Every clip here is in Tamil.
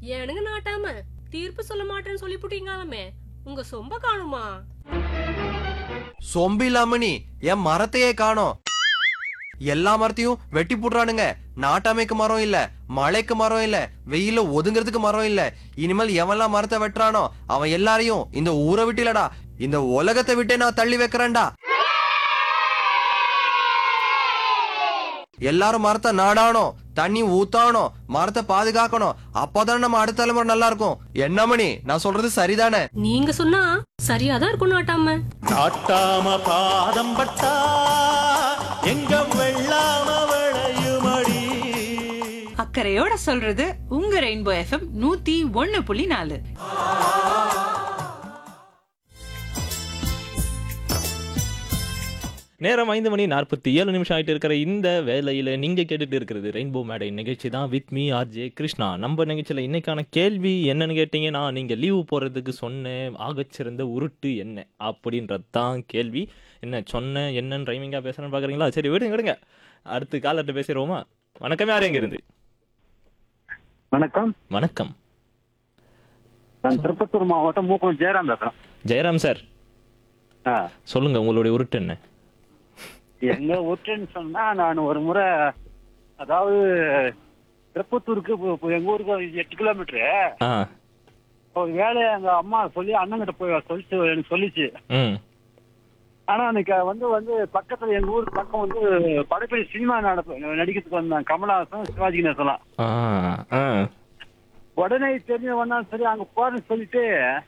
ஏனுங்க நாட்டாம தீர்ப்பு சொல்ல மாட்டேன்னு சொல்லிப்புட்டீங்களாமே உங்க சொம்ப காணுமா சொம்பு இல்லாம நீ என் மரத்தையே காணோம் எல்லா மரத்தையும் வெட்டி போடுறானுங்க நாட்டாமைக்கு மரம் இல்ல மழைக்கு மரம் இல்ல வெயில ஒதுங்கிறதுக்கு மரம் இல்ல இனிமேல் எவன்லாம் மரத்தை வெட்டுறானோ அவன் எல்லாரையும் இந்த ஊரை விட்டு இல்லடா இந்த உலகத்தை விட்டே நான் தள்ளி வைக்கிறேன்டா எல்லாரும் மரத்தை நாடானோம் தண்ணி ஊத்தானோம் மரத்தை பாதுகாக்கணும் அப்போதானே நம்ம அடுத்த தலைமுறை நல்லா இருக்கும் என்ன மணி நான் சொல்றது சரிதானே நீங்க சொன்னா சரியாதான் இருக்கும் நாட்டாம நாட்டாம பாதம் பட்டா எங்க வெள்ளாம விளையுமடி அக்கறையோட சொல்றது உங்க ரெயின்போ எஃப்எம் நூத்தி ஒண்ணு புள்ளி நாலு நேரம் ஐந்து மணி நாற்பத்தி ஏழு நிமிஷம் ஆயிட்டு இருக்கிற இந்த வேலையில நீங்க கேட்டுட்டு இருக்கிறது ரெயின்போ மேடை நிகழ்ச்சி தான் வித் மீ ஆர்ஜே கிருஷ்ணா நம்ம நிகழ்ச்சியில இன்னைக்கான கேள்வி என்னன்னு கேட்டீங்கன்னா நீங்க லீவு போறதுக்கு சொன்ன ஆகச்சிறந்த உருட்டு என்ன அப்படின்றது தான் கேள்வி என்ன சொன்ன என்னன்னு ரைமிங்கா பேசுறேன்னு பாக்குறீங்களா சரி விடுங்க விடுங்க அடுத்து காலர்கிட்ட பேசிடுவோமா வணக்கம் யார் எங்க இருந்து வணக்கம் வணக்கம் நான் திருப்பத்தூர் மாவட்டம் மூக்கம் ஜெயராம் பேசுறேன் ஜெயராம் சார் ஆ. சொல்லுங்க உங்களுடைய உருட்டு என்ன எங்க ஊருன்னு சொன்னா நான் ஒரு முறை அதாவது திருப்பத்தூருக்கு இப்போ- இப்போ எங்க ஊருக்கு ஒரு எட்டு கிலோமீட்டரு ஆ ஒரு வேலையை எங்க அம்மா சொல்லி அண்ணங்கிட்ட போய் சொல்லிச்சு எனக்கு சொல்லிச்சு ம் ஆனா அன்னைக்கு வந்து வந்து பக்கத்துல எங்க ஊருக்கு பக்கம் வந்து படப்படி சினிமா நடப்பு நடிக்கிறதுக்கு வந்தாங்க கமலஹாசன் சிவாஜி கணேசன்லாம் ஆ ஆ உடனே தெரிஞ்ச வந்தா சரி அங்க போறேன்னு சொல்லிட்டு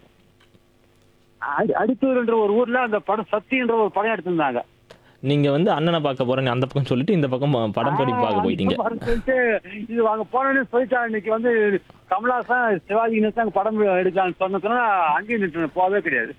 அடி- அடித்தூர்ன்ற ஒரு ஊர்ல அந்த படம் சத்தின்ற ஒரு படம் எடுத்திருந்தாங்க நீங்க வந்து அண்ணனை பார்க்க போறேன்னு அந்த பக்கம் சொல்லிட்டு இந்த பக்கம் படம் படி பார்க்க போயிட்டீங்க ஆ, அந்த சொல்லிட்டு இது வாங்க போனோன்னு சொல்லிட்டா இன்னைக்கு வந்து கமலாசன் சிவாஜி கணேசன் அங்க படம் எடுக்கலாம்னு சொன்னதுன்னா அங்கேயும் நின்று போகவே கிடையாது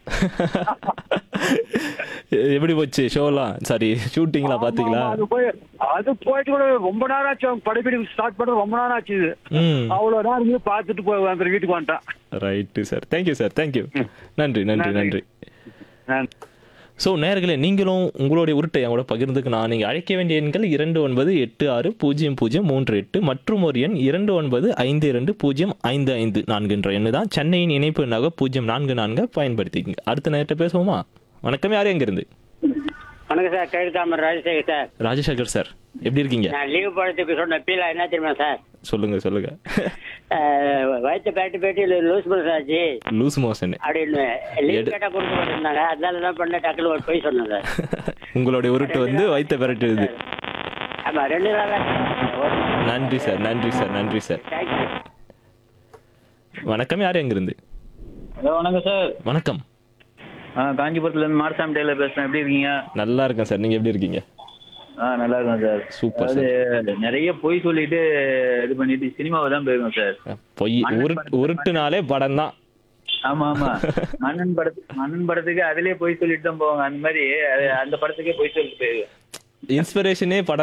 எப்படி போச்சு ஷோலாம் சாரி ஷூட்டிங்லாம் பாத்தீங்களா ஆமா, அது போய் அது போயிட்டு கூட ரொம்ப நேரம் ஆச்சு அவங்க படப்பிடி ஸ்டார்ட் பண்ண ரொம்ப நேரம் ஆச்சு இது ம் அவ்வளவு நேரம் இருந்து பார்த்துட்டு போய் வந்து வீட்டுக்கு வந்துட்டேன் right sir thank you sir thank you நன்றி நன்றி நன்றி. நன்றி நான் ஸோ நேர்களே நீங்களும் உங்களுடைய உருட்டை என் கூட பகிர்ந்துக்கு நான் நீங்கள் அழைக்க வேண்டிய எண்கள் இரண்டு ஒன்பது எட்டு ஆறு பூஜ்ஜியம் பூஜ்ஜியம் மூன்று எட்டு மற்றும் ஒரு எண் இரண்டு ஒன்பது ஐந்து இரண்டு பூஜ்ஜியம் ஐந்து ஐந்து நான்குன்ற எண்ணு தான் சென்னையின் இணைப்பு எண்ணாக பூஜ்ஜியம் நான்கு நான்கு பயன்படுத்திக்கங்க அடுத்த நேரத்தை பேசுவோமா வணக்கம் யார் எங்கிருந்து வணக்கம் சார் கழுத்தாமர் ராஜசேகர் சார் ராஜசேகர் சார் எப்படி இருக்கீங்க நான் லீவ் போடுறதுக்கு சொன்ன பீலா என்ன தெரியுமா சார் சொல்லுங்க சொல்லுங்க அஹ், வயிற்று பேட்டு பேட்டி லூஸ் பண்ண ஆச்சு லூஸ் மோஷன் அப்படின்னு லீவ் எடு- கேட்டா கொடுக்க மாட்டேன்னாங்க அதனால என்ன பண்ண டக்குனு ஒரு போய் சொன்னேன் சார் உங்களுடைய உருட்டு வந்து வைத்த பெரட்டுது ஆமா ரெண்டு நாளா நன்றி சார் நன்றி சார் நன்றி சார் தேங்க்யூ வணக்கம் யார் எங்கிருந்து ஹலோ வணக்கம் சார் வணக்கம் ஆ காஞ்சிபுரத்துல இருந்து மாரசாமி டெய்லர் பேசுறேன் எப்படி இருக்கீங்க நல்லா இருக்கேன் சார் நீங்க எப்படி இருக்கீங்க ஆ நல்லா இருக்கேன் சார் சூப்பர் அதாவது நிறைய பொய் சொல்லிட்டு இது பண்ணிட்டு சினிமாவை தான் போயிருக்கோம் சார் பொய் உருட்டு உருட்டுனாலே படம் தான் ஆமா ஆமா மன்னன் படத்துக்கு மன்னன் படத்துக்கு அதுலயே பொய் சொல்லிட்டு தான் போவாங்க அந்த மாதிரி அது- அந்த படத்துக்கே பொய் சொல்லிட்டு போயிருக்கோம் இன்ஸ்பிரேஷனே படம்